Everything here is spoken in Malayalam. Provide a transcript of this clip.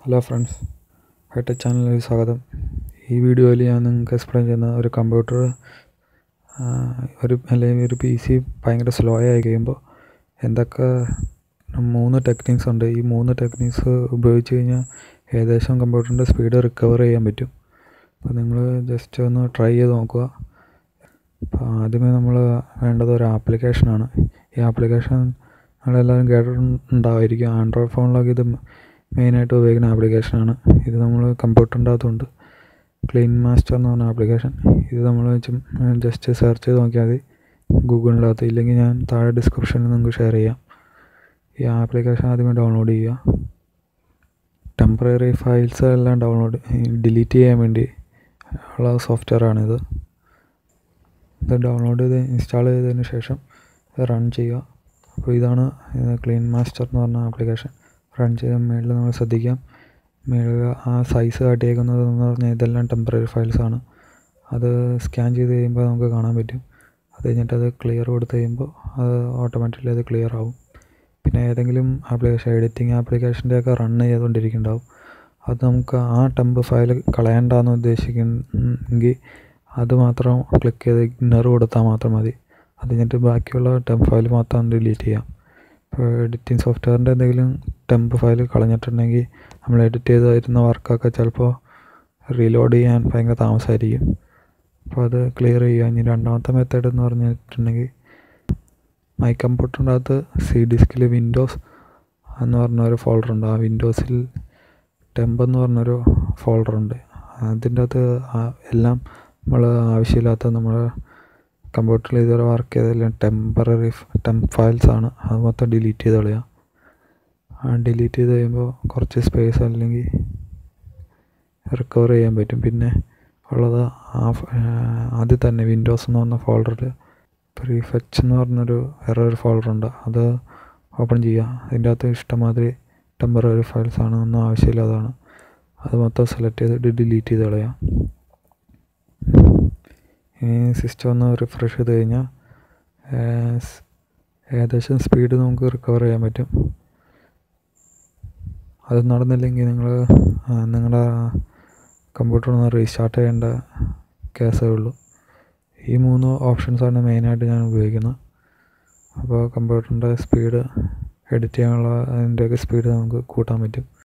ഹലോ ഫ്രണ്ട്സ് ഹൈടെക് ചാനലിലേക്ക് സ്വാഗതം ഈ വീഡിയോയിൽ ഞാൻ നിങ്ങൾക്ക് എക്സ്പ്ലെയിൻ ചെയ്യുന്ന ഒരു കമ്പ്യൂട്ടർ ഒരു അല്ലെങ്കിൽ ഒരു പി സി ഭയങ്കര സ്ലോ ആയി കഴിയുമ്പോൾ എന്തൊക്കെ മൂന്ന് ടെക്നിക്സ് ഉണ്ട് ഈ മൂന്ന് ടെക്നിക്സ് ഉപയോഗിച്ച് കഴിഞ്ഞാൽ ഏകദേശം കമ്പ്യൂട്ടറിൻ്റെ സ്പീഡ് റിക്കവർ ചെയ്യാൻ പറ്റും അപ്പോൾ നിങ്ങൾ ജസ്റ്റ് ഒന്ന് ട്രൈ ചെയ്ത് നോക്കുക അപ്പോൾ ആദ്യമേ നമ്മൾ വേണ്ടത് ഒരു ആപ്ലിക്കേഷനാണ് ഈ ആപ്ലിക്കേഷൻ നിങ്ങളെല്ലാവരും കേട്ടിട്ടുണ്ടാവുമായിരിക്കും ആൻഡ്രോയിഡ് ഫോണിലൊക്കെ ഇത് മെയിനായിട്ട് ഉപയോഗിക്കുന്ന ആപ്ലിക്കേഷനാണ് ഇത് നമ്മൾ കമ്പ്യൂട്ടറിൻ്റെ അകത്തുണ്ട് ക്ലീൻ മാസ്റ്റർ എന്ന് പറഞ്ഞ ആപ്ലിക്കേഷൻ ഇത് നമ്മൾ ജസ്റ്റ് സെർച്ച് ചെയ്ത് നോക്കിയാൽ മതി ഗൂഗിളിൻ്റെ അകത്ത് ഇല്ലെങ്കിൽ ഞാൻ താഴെ ഡിസ്ക്രിപ്ഷനിൽ നിങ്ങൾക്ക് ഷെയർ ചെയ്യാം ഈ ആപ്ലിക്കേഷൻ ആദ്യമേ ഡൗൺലോഡ് ചെയ്യുക ടെമ്പററി ഫയൽസ് എല്ലാം ഡൗൺലോഡ് ഡിലീറ്റ് ചെയ്യാൻ വേണ്ടി ഉള്ള സോഫ്റ്റ്വെയർ ആണിത് ഇത് ഡൗൺലോഡ് ചെയ്ത് ഇൻസ്റ്റാൾ ചെയ്തതിന് ശേഷം റൺ ചെയ്യുക അപ്പോൾ ഇതാണ് ക്ലീൻ മാസ്റ്റർ എന്ന് പറഞ്ഞ ആപ്ലിക്കേഷൻ റൺ ചെയ്ത മേളിൽ നമ്മൾ ശ്രദ്ധിക്കാം മേളിൽ ആ സൈസ് കാട്ടിയേക്കുന്നത് എന്ന് പറഞ്ഞാൽ ഇതെല്ലാം ടെമ്പററി ഫയൽസ് ആണ് അത് സ്കാൻ ചെയ്ത് കഴിയുമ്പോൾ നമുക്ക് കാണാൻ പറ്റും അത് കഴിഞ്ഞിട്ട് അത് ക്ലിയർ കൊടുത്ത് കഴിയുമ്പോൾ അത് ഓട്ടോമാറ്റിക്കലി അത് ക്ലിയർ ആവും പിന്നെ ഏതെങ്കിലും ആപ്ലിക്കേഷൻ എഡിറ്റിംഗ് ആപ്ലിക്കേഷൻ്റെ ഒക്കെ റൺ ചെയ്തുകൊണ്ടിരിക്കുന്നുണ്ടാവും അത് നമുക്ക് ആ ടെമ്പ് ഫയൽ കളയണ്ടെന്ന് ഉദ്ദേശിക്കുന്നെങ്കിൽ അത് മാത്രം ക്ലിക്ക് ചെയ്ത് ഇഗ്നർ കൊടുത്താൽ മാത്രം മതി അത് കഴിഞ്ഞിട്ട് ബാക്കിയുള്ള ടെമ്പ് ഫയൽ മാത്രം ഡിലീറ്റ് ചെയ്യാം ഇപ്പോൾ എഡിറ്റിംഗ് സോഫ്റ്റ്വെയറിൻ്റെ എന്തെങ്കിലും ടെമ്പ് ഫയൽ കളഞ്ഞിട്ടുണ്ടെങ്കിൽ നമ്മൾ എഡിറ്റ് ചെയ്ത് വരുന്ന വർക്കൊക്കെ ചിലപ്പോൾ റീലോഡ് ചെയ്യാൻ ഭയങ്കര താമസമായിരിക്കും അപ്പോൾ അത് ക്ലിയർ ചെയ്യുക ഇനി രണ്ടാമത്തെ മെത്തേഡ് എന്ന് പറഞ്ഞിട്ടുണ്ടെങ്കിൽ മൈ കമ്പ്യൂട്ടറിൻ്റെ അകത്ത് സി ഡിസ്കിൽ വിൻഡോസ് എന്ന് പറഞ്ഞ ഒരു ഫോൾഡർ ഉണ്ട് ആ വിൻഡോസിൽ ടെമ്പ് എന്ന് പറഞ്ഞൊരു ഫോൾഡർ ഉണ്ട് അതിൻ്റെ അകത്ത് എല്ലാം നമ്മൾ ആവശ്യമില്ലാത്ത നമ്മൾ കമ്പ്യൂട്ടറിൽ ഇതുവരെ വർക്ക് ചെയ്തതെല്ലാം ടെമ്പററി ടെമ്പ് ഫയൽസ് ആണ് അത് മൊത്തം ഡിലീറ്റ് ചെയ്ത് കളയുക ആ ഡിലീറ്റ് ചെയ്ത് കഴിയുമ്പോൾ കുറച്ച് സ്പേസ് അല്ലെങ്കിൽ റിക്കവർ ചെയ്യാൻ പറ്റും പിന്നെ ഉള്ളത് ആ ആദ്യം തന്നെ വിൻഡോസ് എന്ന് പറഞ്ഞ ഫോൾഡറിൽ പ്രീഫെച്ച് എന്ന് പറഞ്ഞൊരു വേറെ ഒരു ഫോൾഡർ ഉണ്ട് അത് ഓപ്പൺ ചെയ്യുക അതിൻ്റെ അകത്ത് ഇഷ്ടമാതിരി ടെമ്പററി ഫയൽസ് ആണ് ഒന്നും ആവശ്യമില്ലാതാണ് അത് മൊത്തം സെലക്ട് ചെയ്തിട്ട് ഡിലീറ്റ് ചെയ്ത് കളയാം ഇനി സിസ്റ്റം ഒന്ന് റിഫ്രഷ് ചെയ്ത് കഴിഞ്ഞാൽ ഏകദേശം സ്പീഡ് നമുക്ക് റിക്കവർ ചെയ്യാൻ പറ്റും അത് നടന്നില്ലെങ്കിൽ നിങ്ങൾ നിങ്ങളുടെ കമ്പ്യൂട്ടർ ഒന്ന് റീസ്റ്റാർട്ട് ചെയ്യേണ്ട കേസേ ഉള്ളൂ ഈ മൂന്ന് ഓപ്ഷൻസാണ് മെയിനായിട്ട് ഞാൻ ഉപയോഗിക്കുന്നത് അപ്പോൾ കമ്പ്യൂട്ടറിൻ്റെ സ്പീഡ് എഡിറ്റ് ചെയ്യാനുള്ള അതിൻ്റെയൊക്കെ സ്പീഡ് നമുക്ക് കൂട്ടാൻ പറ്റും